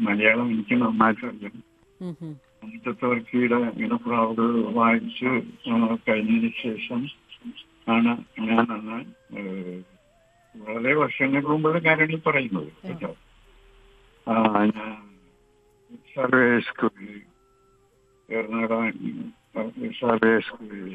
മലയാളം എനിക്ക് നന്നായിട്ട് അറിയാം ഉം, ഉം. അമിതത്തവർക്കിയുടെ ഇടപ്രാവുകൾ വായിച്ച് ആ, കഴിഞ്ഞതിന് ശേഷം ആണ് ഞാൻ അന്ന് ഏഹ്, വളരെ വർഷങ്ങൾക്ക് മുമ്പുള്ള കാര്യങ്ങൾ ഈ പറയുന്നത് കേട്ടോ ആ, ഞാൻ സർവേ സ്കൂളിൽ എറണാകുളം സർവേ സ്കൂളിൽ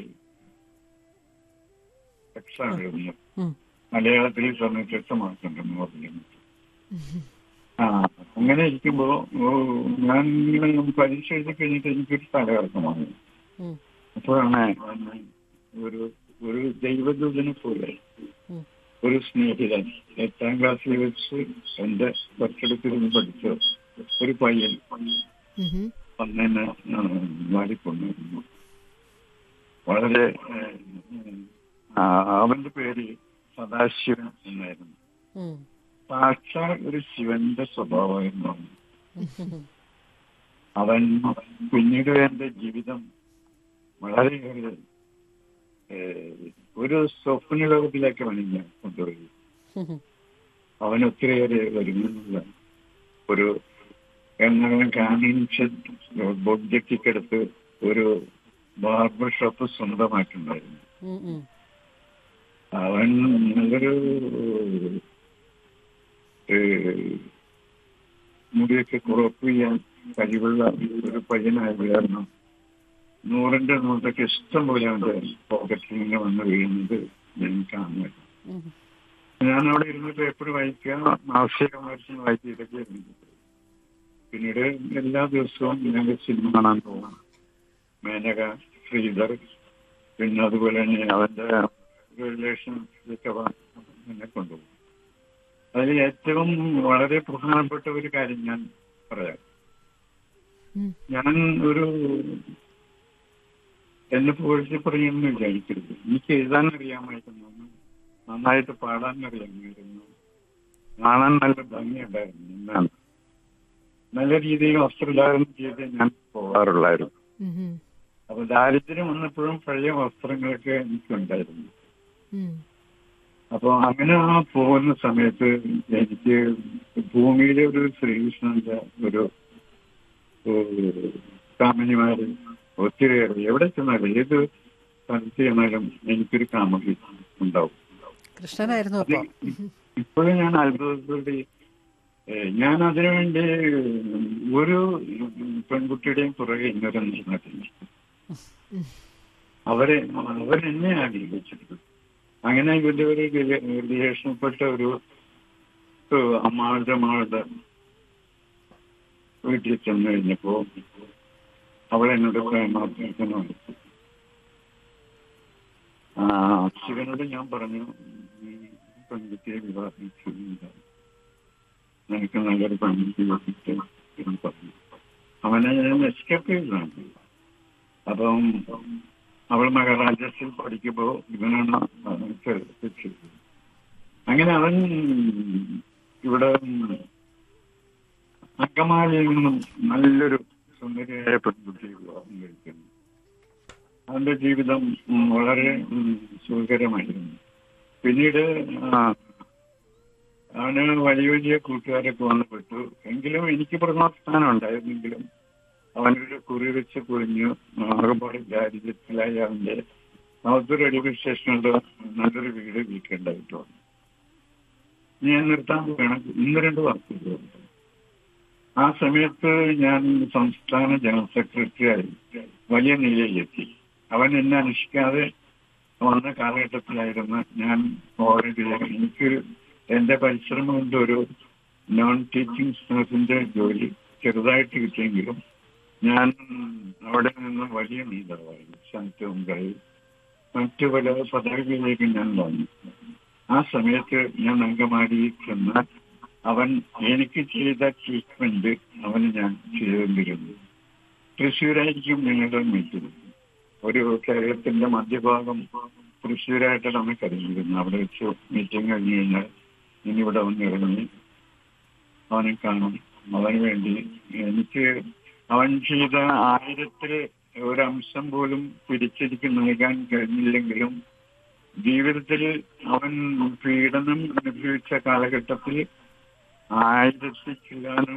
എക്സാം എഴുതുന്നു ഉം. മലയാളത്തിൽ തൊണ്ണൂറ്റെട്ട് മാർക്ക് ഉണ്ടെന്ന് പറഞ്ഞു ആ അങ്ങനെ ഇരിക്കുമ്പോ ഓ, ഞാൻ ഇങ്ങനെ പരീക്ഷ എഴുതി കഴിഞ്ഞിട്ട് എനിക്കൊരു തലകറക്കമാണ് ഉം, അപ്പോഴാണ് അന്ന് ഒരു ഒരു ദൈവദൂതനെ പോലെ ഉം. ഒരു സ്നേഹിതൻ എട്ടാം ക്ലാസ്സിൽ വെച്ച് എന്റെ തൊട്ടടുത്തിരുന്ന് പഠിച്ച ഒരു പയ്യൻ ഉം, ഉം. വന്നെന്നെ വാടിക്കൊണ്ടിരുന്നു വളരെ ഏഹ്, ആ, അവന്റെ പേര് സദാശിവൻ എന്നായിരുന്നു ഉം, സാക്ഷാൽ ഒരു ശിവന്റെ സ്വഭാവമായിരുന്നു അവൻ. ഉം. അവൻ പിന്നീട് എന്റെ ജീവിതം വളരെയേറെ ഏഹ്, ഒരു സ്വപ്ന ലോകത്തിലേക്ക് അവൻ ഞാൻ കൊണ്ടുപോയി ഉം, അവൻ ഒത്തിരിയേറെ വരുമെന്നുള്ള ഒരു എറണാകുളം കാമിൻഷൻ ബൊഡ്ജറ്റിക്കടുത്ത് ഒരു ബാർബർ ഷോപ്പ് സ്വന്തമായിട്ടുണ്ടായിരുന്നു ഉം, ഉം. അവൻ നല്ലൊരു ഏഹ്, മുടിയൊക്കെ കുറപ്പ് ചെയ്യാൻ കഴിവുള്ള ഒരു പയ്യനായ കാരണം നൂറിന്റെ നൂറൊക്കെ ഇഷ്ടം പോലെ അവന്റെ പോക്കറ്റിൽ നിന്ന് വന്ന് വീഴുന്നത് ഞാൻ കാണുന്നു ഉം. ഞാൻ അവിടെ ഇരുന്ന് പേപ്പർ വായിക്കുക മാസിക വായിച്ച് വായിച്ച് ഇതൊക്കെ പിന്നീട് എല്ലാ ദിവസവും ഞാൻ സിനിമ കാണാൻ പോകും മേനക ശ്രീധർ പിന്നെ അതുപോലെ തന്നെ അവന്റെ റിലേഷൻസിലൊക്കെ എന്നെ കൊണ്ടുപോകും അതിൽ ഏറ്റവും വളരെ പ്രധാനപ്പെട്ട ഒരു കാര്യം ഞാൻ പറയാം ഉം. ഞാൻ ഒരു എന്നെ പുകഴ്ത്തി പറയുമെന്ന് വിചാരിക്കരുത് എനിക്ക് എഴുതാൻ അറിയാമായിരുന്നു നന്നായിട്ട് പാടാൻ അറിയാമായിരുന്നു കാണാൻ നല്ല ഭംഗിയുണ്ടായിരുന്നു എന്നാണ് നല്ല രീതിയിൽ വസ്ത്രധാരണം ചെയ്ത് ഞാൻ പോകാറുള്ളായിരുന്നു ഉം, ഉം. അപ്പൊ ദാരിദ്ര്യം വന്നപ്പോഴും പഴയ വസ്ത്രങ്ങളൊക്കെ എനിക്കുണ്ടായിരുന്നു ഉം. അപ്പൊ അങ്ങനെ ആ പോകുന്ന സമയത്ത് എനിക്ക് ഭൂമിയിലെ ഒരു ശ്രീകൃഷ്ണന്റെ ഒരു ഏഹ്, കാമിനിമാര് ഒത്തിരിയേറെ എവിടെ ചെന്നാലും ഏത് സ്ഥലത്ത് ചെന്നാലും എനിക്കൊരു കാമുകി ഉണ്ടാവും കൃഷ്ണനായിരുന്നു അത് അപ്പൊ ഇപ്പോഴും ഞാൻ അത്ഭുതത്തോടെ ഏഹ്, ഞാൻ അതിനുവേണ്ടി ഒരു പെൺകുട്ടിയുടെയും പുറകെ ഇന്നൊരു നടന്നിട്ടില്ല അവരെ അവരെന്നെ ആഗ്രഹിച്ചിട്ടുണ്ട് അങ്ങനെ ഇവരുടെ ഒരു റിലേഷൻപ്പെട്ട ഒരു ഏഹ്, അമ്മാളുടെ മകളുടെ വീട്ടിൽ ചെന്ന് കഴിഞ്ഞപ്പോ അവൾ എന്നോട് പ്രേമാഭ്യർത്ഥന നടത്തി ആ ശിവനോട് ഞാൻ പറഞ്ഞു "നീ പെൺകുട്ടിയെ വിവാഹം ചെയ്യുന്നില്ല നിനക്ക് നല്ലൊരു പെൺകുട്ടി വേണ്ടിയിട്ട് എന്ന് പറഞ്ഞു അവനെ ഞാൻ എസ്കേപ്പ് ചെയ്തതാണ് അപ്പം അവൾ മഹാരാജാസിൽ പഠിക്കുമ്പോ ഇവനാണ് അവനെ ചേർത്തിച്ചത് അങ്ങനെ അവൻ ഇവിടെ അങ്കമാലിയിൽ നിന്നും നല്ലൊരു സുന്ദരിയായ പെൺകുട്ടിയെ വിവാഹം കഴിക്കുന്നു അവന്റെ ജീവിതം ഉം, വളരെ ഉം, സുഖകരമായിരുന്നു പിന്നീട് ആ, അവന് വലിയ വലിയ കൂട്ടുകാരൊക്കെ വന്ന് പെട്ടു എങ്കിലും എനിക്ക് പ്രഥമ സ്ഥാനം ഉണ്ടായിരുന്നെങ്കിലും അവനൊരു കുറി വെച്ച് കുഴിഞ്ഞു ആകപ്പാട് ദാരിദ്ര്യത്തിലായി അവന്റെ അവർക്ക് റെയിൽവേ സ്റ്റേഷനിൽ നല്ലൊരു വീട് വീക്കേണ്ടതായിട്ട് വന്നു ഞാൻ നിർത്താൻ വേണം ഇന്ന് രണ്ട് വാക്കുകളുണ്ട് ആ സമയത്ത് ഞാൻ സംസ്ഥാന ജനറൽ സെക്രട്ടറിയായി വലിയ നിലയിലെത്തി അവൻ എന്നെ അനുഷ്ഠിക്കാതെ വന്ന കാലഘട്ടത്തിലായിരുന്നു ഞാൻ ഓൾറെഡി എനിക്ക് എന്റെ പരിശ്രമം കൊണ്ട് ഒരു നോൺ ടീച്ചിങ് സ്റ്റാഫിന്റെ ജോലി ചെറുതായിട്ട് കിട്ടിയെങ്കിലും ഞാൻ അവിടെ നിന്ന് വലിയ നേതാവായി ശാന്തവുണ്ടായി മറ്റു പല പദവികളിലേക്ക് ഞാൻ വന്നു ആ സമയത്ത് ഞാൻ അങ്കമാടിയിൽ ചെന്ന് അവൻ എനിക്ക് ചെയ്ത ട്രീറ്റ്മെന്റ് അവന് ഞാൻ ചെയ്തുകൊണ്ടിരുന്നു തൃശ്ശൂരായിരിക്കും ഞങ്ങളുടെ മീറ്റിംഗ് ഒരു കേരളത്തിന്റെ മധ്യഭാഗം തൃശ്ശൂരായിട്ട് നമുക്ക് അറിഞ്ഞിരുന്നു അവിടെ വെച്ച് മീറ്റിംഗ് കഴിഞ്ഞ് കഴിഞ്ഞാൽ ഇനി ഇവിടെ വന്ന് ഇറങ്ങി അവനെ കാണും അവന് വേണ്ടി എനിക്ക് അവൻ ചെയ്ത ആയിരത്തിൽ ഒരംശം പോലും പിടിച്ചെനിക്ക് നൽകാൻ കഴിഞ്ഞില്ലെങ്കിലും ജീവിതത്തിൽ അവൻ പീഡനം അനുഭവിച്ച കാലഘട്ടത്തിൽ ആയിരത്തി ചില്ലാനും